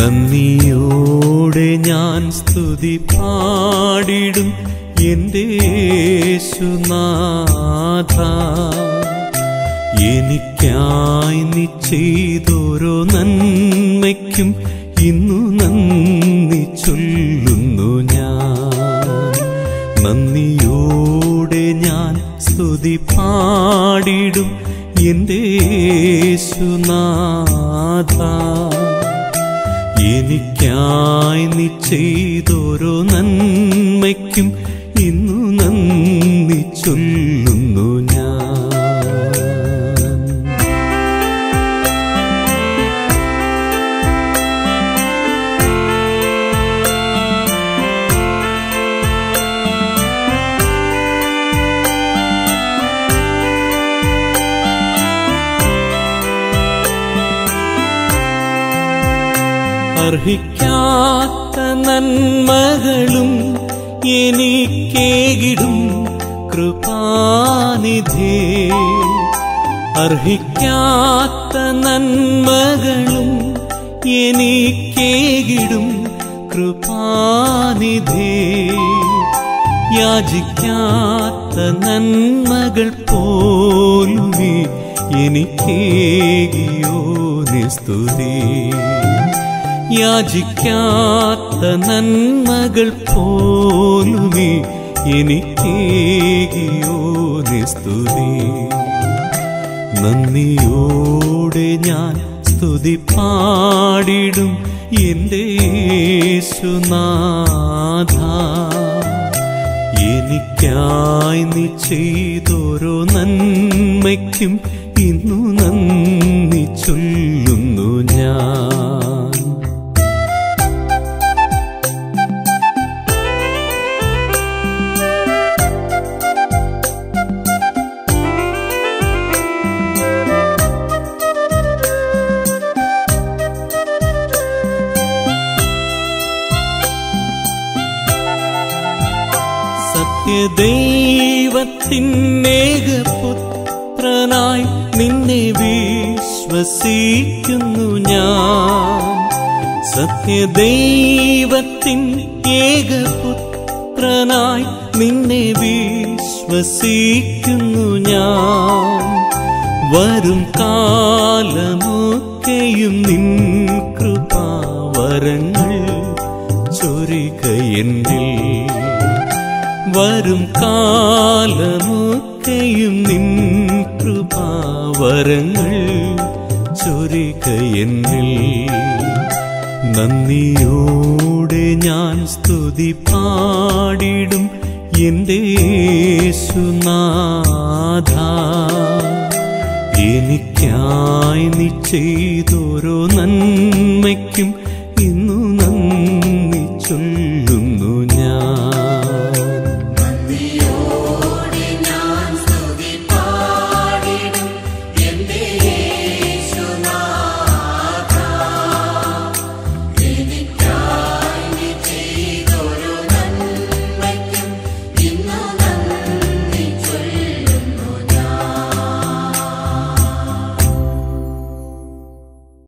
നന്ദിയോടെ ഞാൻ സ്തുതി പാടിടും എൻ്റെ യേശുനാഥ എനിക്കായി നീ ചെയ്തോരോ നന്മയ്ക്കും ഇന്നു നന്ദി ചൊല്ലുന്നു ഞാൻ നന്ദിയോടെ ഞാൻ സ്തുതി പാടിടും എൻ്റെ യേശുനാഥ എനിക്കായി നീ ചെയ്തോരോ നന്മയ്ക്കും ഇന്നു നന്ദി ചൊല്ലുന്നു ഞാൻ അർഹിക്കാത്ത നന്മകളും എനിക്കേകിടും കൃപാനിധേ അർഹിക്കാത്ത നന്മകളും എനിക്കേകിടും കൃപാനിധേ യാചിക്കാത്ത നന്മകൾ പോലുമേ എനിക്കേകിയോ നിസ്തുതി യാചിക്കാത്ത നന്മകൾ പോലുമേ എനിക്കേകിയോ നിസ്തുതി നന്ദിയോടെ ഞാൻ സ്തുതി പാടിടും എൻ്റെ യേശുനാഥ എനിക്കായി നീ ചെയ്തോരോ നന്മയ്ക്കും ഇന്നു നന്ദി ചൊല്ലുന്നു ഞാൻ സത്യദൈവത്തിനേകപുത്രനായി നിന്നെ വിശ്വസിക്കുന്നു ഞാൻ സത്യദൈവത്തിൻ ഏകപുത്രനായി നിന്നെ വിശ്വസിക്കുന്നു ഞാൻ വരും കാലമൊക്കെയും നിൻ കൃപാവരങ്ങൾ ചൊരികയെന്നിൽ വരും കാലമൊക്കെയും നിൻ കൃപാവരങ്ങൾ ചൊരികയെന്നിൽ നന്ദിയോടെ ഞാൻ സ്തുതി പാടിടും എൻ്റെ യേശുനാഥ എനിക്കായി നീ ചെയ്തോരോ നന്മയ്ക്കും